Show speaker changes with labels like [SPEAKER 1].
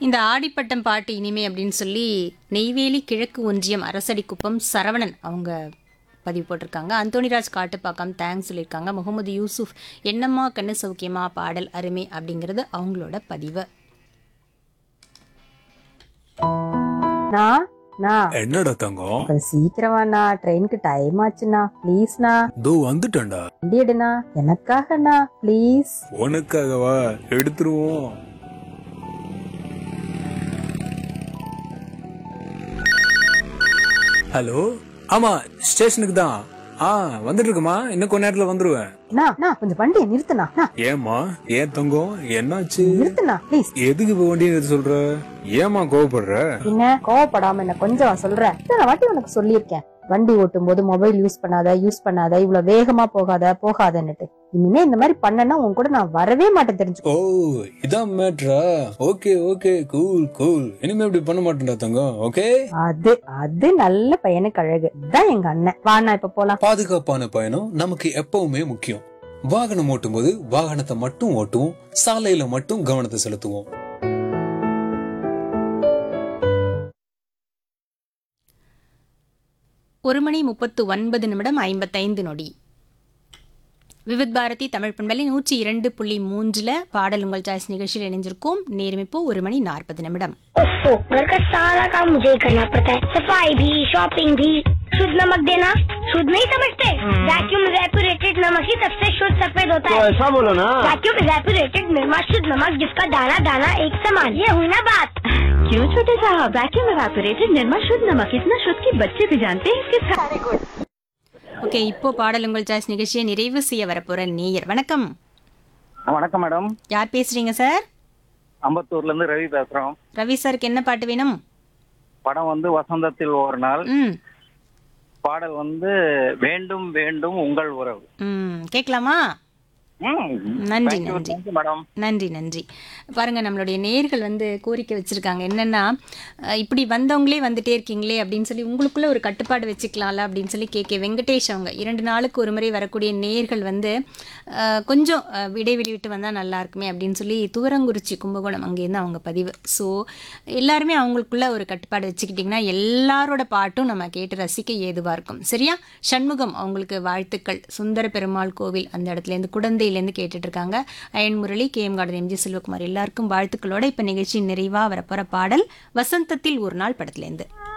[SPEAKER 1] இந்த ஆடிப்பட்டம் பாட்டு இனிமே அப்படின்னு சொல்லி நெய்வேலி கிழக்கு ஒன்றியம் அரசடிக்குப்பம் சரவணன் அவங்க பதிவு போட்டிருக்காங்க அந்தோணிராஜ் காட்டுப்பாக்கம் தேங்க்ஸ் சொல்லியிருக்காங்க முகமது யூசுஃப் என்னம்மா கண்ணு சௌக்கியமா பாடல் அருமை அப்படிங்கிறது அவங்களோட பதிவு
[SPEAKER 2] நான் நான்
[SPEAKER 3] என்னடா தங்கம்
[SPEAKER 2] கொஞ்சம் சீக்கிரமாண்ணா ட்ரெயினுக்கு டைம் ஆச்சுண்ணா ப்ளீஸ்ண்ணா
[SPEAKER 3] தோ வந்துட்டேன்டா
[SPEAKER 2] வண்டி எடுண்ணா எனக்காகண்ணா ப்ளீஸ்
[SPEAKER 3] உனக்காகவா எடுத்துருவோம் ஹலோ ஆமா ஸ்டேஷனுக்கு தான் ஆ வந்துட்டு இருக்குமா இன்னும் கொஞ்ச நேரத்துல வந்துருவேன்
[SPEAKER 2] அண்ணா அண்ணா கொஞ்சம் வண்டியை நிறுத்துண்ணா அண்ணா,
[SPEAKER 3] ஏமா ஏன் தங்கம் என்னாச்சு
[SPEAKER 2] நிறுத்துண்ணா ப்ளீஸ்
[SPEAKER 3] எதுக்கு இப்ப வண்டி நிறுத்த சொல்ற ஏமா கோவப்படுற
[SPEAKER 2] என்ன கோவப்படாம என்ன கொஞ்சம் சொல்றேன் இத்தனை வாட்டி உனக்கு சொல்லியிருக்கேன் வண்டி ஓட்டும் போது மொபைல் யூஸ் பண்ணாத யூஸ் பண்ணாத இவ்வளவு வேகமா போகாத போகாதன்னுட்டு இனிமே இந்த மாதிரி பண்ணனா உன் கூட நான் வரவே மாட்டேன் தெரிஞ்சுக்கோ
[SPEAKER 3] ஓ இதான் மேட்ரா ஓகே ஓகே கூல் கூல் இனிமே இப்படி பண்ண மாட்டேன்டா தங்கம் ஓகே
[SPEAKER 2] அது அது நல்ல பையனுக்கு அழகு இதான் எங்க அண்ணன் வாண்ணா இப்ப போலாம்
[SPEAKER 3] பாதுகாப்பான பயணம் நமக்கு எப்பவுமே முக்கியம் வாகனம் ஓட்டும்போது வாகனத்தை மட்டும் ஓட்டுவோம் சாலையில மட்டும் கவனத்தை செலுத்துவோம்
[SPEAKER 1] ஒரு மணி முப்பத்து ஒன்பது நிமிடம் ஐம்பத்தைந்து நொடி விவித் பாரதி தமிழ் பண்பலை நூற்றி இரண்டு புள்ளி மூன்றில் பாடல் உங்கள் சாய்ஸ் நிகழ்ச்சியில் இணைஞ்சிருக்கோம் நேரம் இப்போ ஒரு மணி நாற்பது நிமிடம்
[SPEAKER 4] ओफो घर का सारा काम मुझे ही करना पड़ता है सफाई भी शॉपिंग भी शुद्ध नमक देना शुद्ध नहीं समझते वैक्यूम रेपुरेटेड नमक ही सबसे शुद्ध सफेद होता
[SPEAKER 5] तो
[SPEAKER 4] है
[SPEAKER 5] ऐसा बोलो ना
[SPEAKER 4] वैक्यूम रेपुरेटेड निर्मा शुद्ध नमक जिसका दाना दाना एक समान ये हुई ना बात
[SPEAKER 6] क्यों छोटे साहब वैक्यूम एवापोरेटेड निर्मा शुद्ध नमक इतना शुद्ध कि बच्चे भी जानते हैं इसके सारे गुण
[SPEAKER 1] ஓகே இப்போ பாடல் உங்கள் சாய்ஸ் நிகழ்ச்சியை நிறைவு செய்ய வரப்போற நேயர் வணக்கம்
[SPEAKER 5] வணக்கம் மேடம்
[SPEAKER 1] யார் பேசுறீங்க சார்
[SPEAKER 5] அம்பத்தூர்ல இருந்து ரவி பேசுறோம்
[SPEAKER 1] ரவி சாருக்கு என்ன பாட்டு வேணும்
[SPEAKER 5] படம் வந்து வசந்தத்தில் ஒரு நாள்
[SPEAKER 1] ம்
[SPEAKER 5] பாடல் வந்து வேண்டும் வேண்டும் உங்கள் உறவு
[SPEAKER 1] ம் கேட்கலாமா
[SPEAKER 5] ம்.
[SPEAKER 1] நன்றி
[SPEAKER 5] Thank you,
[SPEAKER 1] நன்றி
[SPEAKER 5] thank you, மேடம்
[SPEAKER 1] நன்றி நன்றி பாருங்க நம்மளுடைய நேர்கள் வந்து கோரிக்கை வச்சிருக்காங்க என்னன்னா அஹ், இப்படி வந்தவங்களே வந்துட்டே இருக்கீங்களே அப்படின்னு சொல்லி உங்களுக்குள்ள ஒரு கட்டுப்பாடு வச்சுக்கலாம்ல அப்படின்னு சொல்லி கேட்க வெங்கடேஷ் அவங்க இரண்டு நாளுக்கு ஒரு முறை வரக்கூடிய நேர்கள் வந்து அஹ், கொஞ்சம் அஹ், இடைவெளி விட்டு வந்தால் நல்லா இருக்குமே அப்படின்னு சொல்லி தூரங்குறிச்சி கும்பகோணம் அங்கேருந்து அவங்க பதிவு ஸோ எல்லாருமே அவங்களுக்குள்ள ஒரு கட்டுப்பாடு வச்சுக்கிட்டிங்கன்னா எல்லாரோட பாட்டும் நம்ம கேட்டு ரசிக்க ஏதுவாக இருக்கும் சரியா சண்முகம் அவங்களுக்கு வாழ்த்துக்கள் சுந்தர பெருமாள் கோவில் அந்த இடத்துலேருந்து குடந்தையிலேருந்து கேட்டுட்டு இருக்காங்க அயன் Murali K M garden M G Selvakumar எல்லாருக்கும் வாழ்த்துக்களோட இப்போ நிகழ்ச்சி நிறைவாக வரப்போகிற பாடல் வசந்தத்தில் ஒரு நாள் படத்துலேருந்து